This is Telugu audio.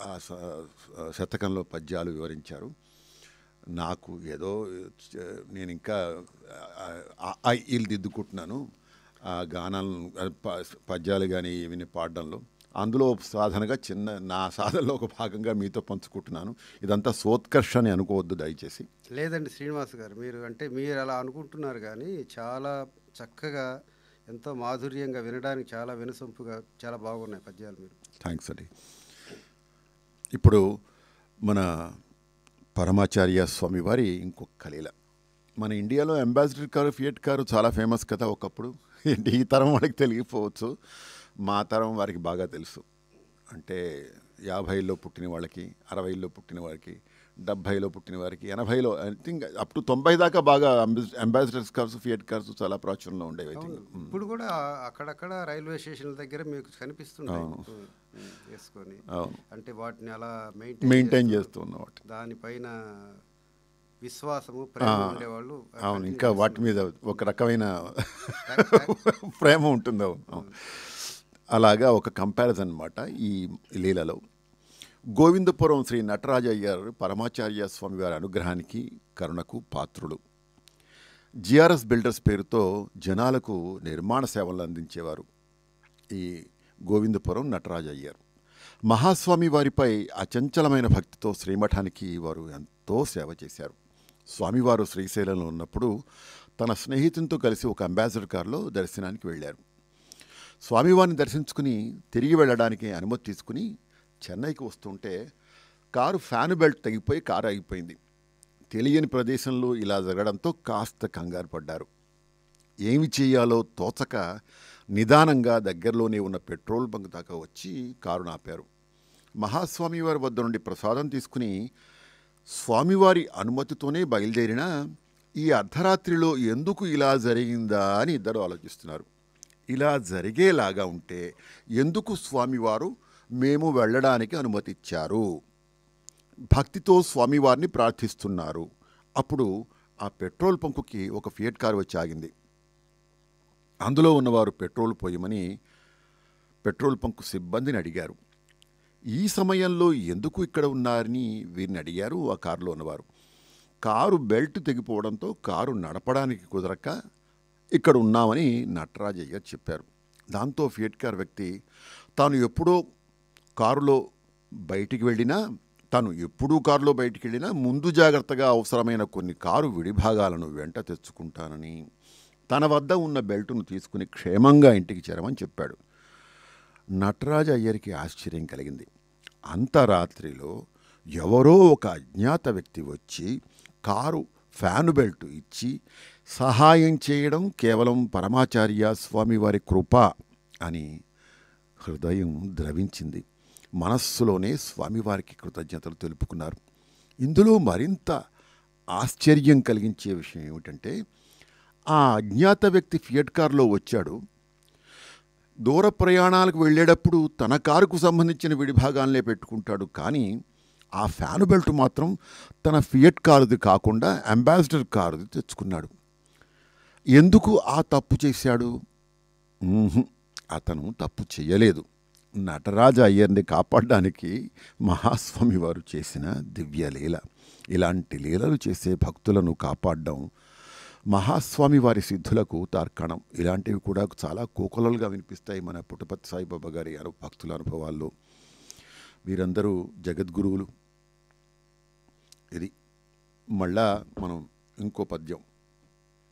ఆ స- శతకంలో పద్యాలు వివరించారు నాకు ఏదో చ- నేను ఇంకా ఇల్లు దిద్దుకుంటున్నాను ఆ గానాలను ఆ ప- పద్యాలు కానీ ఇవన్నీ పాడడంలో అందులో సాధనగా చిన్న నా సాధనలో ఒక భాగంగా మీతో పంచుకుంటున్నాను ఇదంతా సోత్కర్ష అని అనుకోవద్దు దయచేసి లేదండి శ్రీనివాస్ గారు మీరు అంటే మీరు అలా అనుకుంటున్నారు కానీ చాలా చక్కగా ఎంతో మాధుర్యంగా వినడానికి చాలా వినసొంపుగా చాలా బాగున్నాయి పద్యాలు మీరు థ్యాంక్స్ అండి ఇప్పుడు మన పరమాచార్య స్వామి వారి ఇంకొక కలీల మన ఇండియాలో అంబాసిడర్ కారు ఫియట్ కారు చాలా ఫేమస్ కదా ఒకప్పుడు ఏంటి ఈ తరం వాళ్ళకి తెలియకపోవచ్చు మా తరం వారికి బాగా తెలుసు అంటే యాభైలో పుట్టిన వాళ్ళకి అరవైలో పుట్టిన వారికి డెబ్భైలో పుట్టిన వారికి ఎనభైలో ఐ థింక్ అప్ టు తొంభై దాకా బాగా అంబాసిడర్స్ కార్స్ ఫియట్ కార్స్ చాలా ప్రాచుర్యంలో ఉండేవి ఐ థింక్ ఇప్పుడు కూడా అక్కడక్కడ రైల్వే స్టేషన్ల దగ్గర మీకు కనిపిస్తున్నాయి ఉమ్, ఉమ్, వేసుకొని అవును అంటే వాటిని అలా మెయింటైన్ మెయింటైన్ చేస్తూ ఉన్నవాటి దానిపైన విశ్వాసము ప్రేమ ఉండేవాళ్ళు అవును ఇంకా వాటి మీద ఒక రకమైన ప్రేమ ఉంటుంది అవును అవును. అలాగా ఒక కంపారిజన్ అనమాట ఈ లీలలో గోవిందపురం శ్రీ నటరాజ అయ్యర్ పరమాచార్య స్వామి వారి అనుగ్రహానికి కరుణకు పాత్రుడు జిఆర్ఎస్ బిల్డర్స్ పేరుతో జనాలకు నిర్మాణ సేవలు అందించేవారు ఈ గోవిందపురం నటరాజ అయ్యర్ మహాస్వామి వారిపై అచంచలమైన భక్తితో శ్రీమఠానికి వారు ఎంతో సేవ చేశారు స్వామివారు శ్రీశైలంలో ఉన్నప్పుడు తన స్నేహితునితో కలిసి ఒక అంబాసిడర్ కారులో దర్శనానికి వెళ్ళారు స్వామివారిని దర్శించుకుని తిరిగి వెళ్ళడానికి అనుమతి తీసుకుని చెన్నైకి వస్తుంటే కారు ఫ్యాన్ బెల్ట్ తెగిపోయి కారు ఆగిపోయింది తెలియని ప్రదేశంలో ఇలా జరగడంతో కాస్త కంగారు పడ్డారు ఏమి చేయాలో తోచక నిదానంగా దగ్గరలోనే ఉన్న పెట్రోల్ బంక్ దాకా వచ్చి కారును ఆపారు మహాస్వామి వారి వద్ద నుండి ప్రసాదం తీసుకుని స్వామివారి అనుమతితోనే బయలుదేరినా ఈ అర్ధరాత్రిలో ఎందుకు ఇలా జరిగిందా అని ఇద్దరు ఆలోచిస్తున్నారు ఇలా జరిగేలాగా ఉంటే ఎందుకు స్వామివారు మేము వెళ్ళడానికి అనుమతి ఇచ్చారు భక్తితో స్వామివారిని ప్రార్థిస్తున్నారు అప్పుడు ఆ పెట్రోల్ పంకుకి ఒక ఫియట్ కారు వచ్చి ఆగింది అందులో ఉన్నవారు పెట్రోల్ పోయమని పెట్రోల్ పంకు సిబ్బందిని అడిగారు ఈ సమయంలో ఎందుకు ఇక్కడ ఉన్నారని వీరిని అడిగారు ఆ కారులో ఉన్నవారు కారు బెల్ట్ తెగిపోవడంతో కారు నడపడానికి కుదరక ఇక్కడ ఉన్నామని నటరాజయ్య చెప్పారు దాంతో ఫియట్ కార్ వ్యక్తి తాను ఎప్పుడో కారులో బయటికి వెళ్ళినా తాను ఎప్పుడూ కారులో బయటికి వెళ్ళినా ముందు జాగ్రత్తగా అవసరమైన కొన్ని కారు విడిభాగాలను వెంట తెచ్చుకుంటానని తన వద్ద ఉన్న బెల్టును తీసుకుని క్షేమంగా ఇంటికి చేరమని చెప్పాడు నటరాజ అయ్యరికి ఆశ్చర్యం కలిగింది అంతరాత్రిలో ఎవరో ఒక అజ్ఞాత వ్యక్తి వచ్చి కారు ఫ్యాను బెల్ట్ ఇచ్చి సహాయం చేయడం కేవలం పరమాచార్య స్వామివారి కృప అని హృదయం ద్రవించింది మనస్సులోనే స్వామివారికి కృతజ్ఞతలు తెలుపుకున్నారు ఇందులో మరింత ఆశ్చర్యం కలిగించే విషయం ఏమిటంటే ఆ అజ్ఞాత వ్యక్తి ఫియట్ కారులో వచ్చాడు దూర ప్రయాణాలకు వెళ్ళేటప్పుడు తన కారుకు సంబంధించిన విడిభాగాలనే పెట్టుకుంటాడు కానీ ఆ ఫ్యాను బెల్ట్ మాత్రం తన ఫియట్ కారుది కాకుండా అంబాసిడర్ కారుది తెచ్చుకున్నాడు ఎందుకు ఆ తప్పు చేశాడు ఊహుం, అతను తప్పు చేయలేదు నటరాజ అయ్యర్ని కాపాడడానికి మహాస్వామి వారు చేసిన దివ్య లీల ఇలాంటి లీలలు చేసే భక్తులను కాపాడడం మహాస్వామి వారి సిద్ధులకు తార్కణం ఇలాంటివి కూడా చాలా కోకొలలుగా వినిపిస్తాయి మన పుట్టపతి సాయిబాబా గారి అను భక్తుల అనుభవాల్లో వీరందరూ జగద్గురువులు ఇది మళ్ళా మనం ఇంకో పద్యం